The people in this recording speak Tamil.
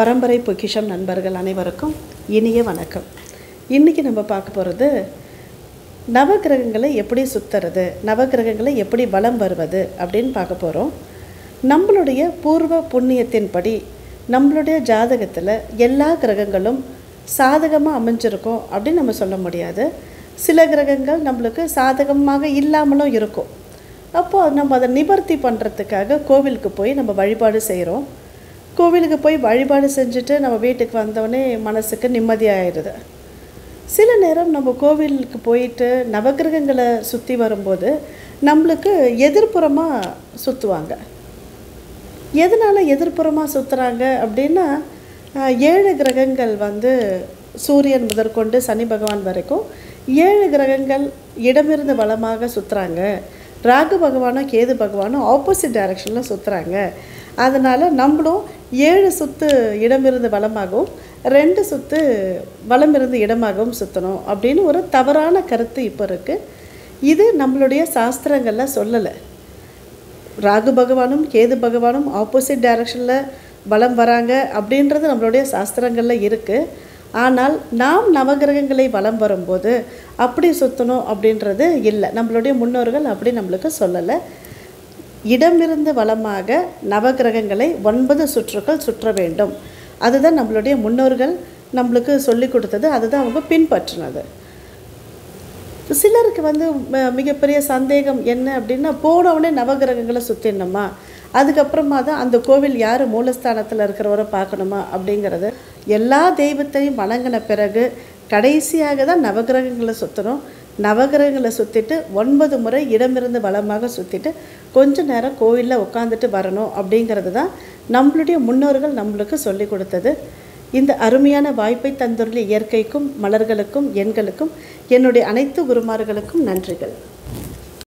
பரம்பரை பொக்கிஷம் நண்பர்கள் அனைவருக்கும் இனிய வணக்கம் இன்றைக்கி நம்ம பார்க்க போகிறது நவகிரகங்களை எப்படி சுற்றுறது நவகிரகங்களை எப்படி வலம் வருவது அப்படின்னு பார்க்க போகிறோம் நம்மளுடைய பூர்வ புண்ணியத்தின்படி நம்மளுடைய ஜாதகத்தில் எல்லா கிரகங்களும் சாதகமாக அமைஞ்சிருக்கும் அப்படின்னு நம்ம சொல்ல முடியாது சில கிரகங்கள் நம்மளுக்கு சாதகமாக இல்லாமலும் இருக்கும் அப்போது நம்ம அதை நிவர்த்தி பண்ணுறதுக்காக கோவிலுக்கு போய் நம்ம வழிபாடு செய்கிறோம் கோவிலுக்கு போய் வழிபாடு செஞ்சுட்டு நம்ம வீட்டுக்கு வந்தோடனே மனசுக்கு நிம்மதியாயிடுது சில நேரம் நம்ம கோவிலுக்கு போயிட்டு நவகிரகங்களை சுற்றி வரும்போது நம்மளுக்கு எதிர்ப்புறமாக சுற்றுவாங்க எதனால் எதிர்ப்புறமாக சுற்றுறாங்க அப்படின்னா ஆஹ், ஏழு கிரகங்கள் வந்து சூரியன் முதற்கொண்டு சனி பகவான் வரைக்கும் ஏழு கிரகங்கள் இடமிருந்து வலமாக சுற்றுறாங்க ராகு பகவானும் கேது பகவானும் ஆப்போசிட் டைரக்ஷனில் சுற்றுறாங்க அதனால் நம்மளும் ஏழு சுத்து இடமிருந்து வலமாகவும் ரெண்டு சுத்து வலமிருந்து இடமாகவும் சுற்றணும் அப்படின்னு ஒரு தவறான கருத்து இப்போ இருக்குது இது நம்மளுடைய சாஸ்திரங்களில் சொல்லலை ராகு பகவானும் கேது பகவானும் ஆப்போசிட் டைரக்ஷனில் வலம் வராங்க அப்படின்றது நம்மளுடைய சாஸ்திரங்களில் இருக்குது ஆனால் நாம் நவகிரகங்களை வலம் வரும்போது அப்படி சுற்றணும் அப்படின்றது இல்லை நம்மளுடைய முன்னோர்கள் அப்படி நம்மளுக்கு சொல்லலை இடமிருந்து வலமாக நவகிரகங்களை ஒன்பது சுற்றுக்கள் சுற்ற வேண்டும் அதுதான் நம்மளுடைய முன்னோர்கள் நம்மளுக்கு சொல்லி கொடுத்தது அதுதான் அவங்க பின்பற்றினது சிலருக்கு வந்து ம- மிகப்பெரிய சந்தேகம் என்ன அப்படின்னா போனவுடனே நவகிரகங்களை சுற்றிடணுமா அதுக்கப்புறமா தான் அந்த கோவில் யார் மூலஸ்தானத்தில் இருக்கிறவரை பார்க்கணுமா அப்படிங்கிறது எல்லா தெய்வத்தையும் வணங்கின பிறகு கடைசியாக தான் நவகிரகங்களை சுற்றணும் நவகிரகங்களை சுற்றிட்டு ஒன்பது முறை இடமிருந்து வலமாக சுற்றிட்டு கொஞ்ச நேரம் கோவிலில் உட்காந்துட்டு வரணும் அப்படிங்கிறது தான் நம்மளுடைய முன்னோர்கள் நம்மளுக்கு சொல்லி கொடுத்தது இந்த அருமையான வாய்ப்பை தந்துள்ள இயற்கைக்கும் மலர்களுக்கும் எண்களுக்கும் என்னுடைய அனைத்து குருமார்களுக்கும் நன்றிகள்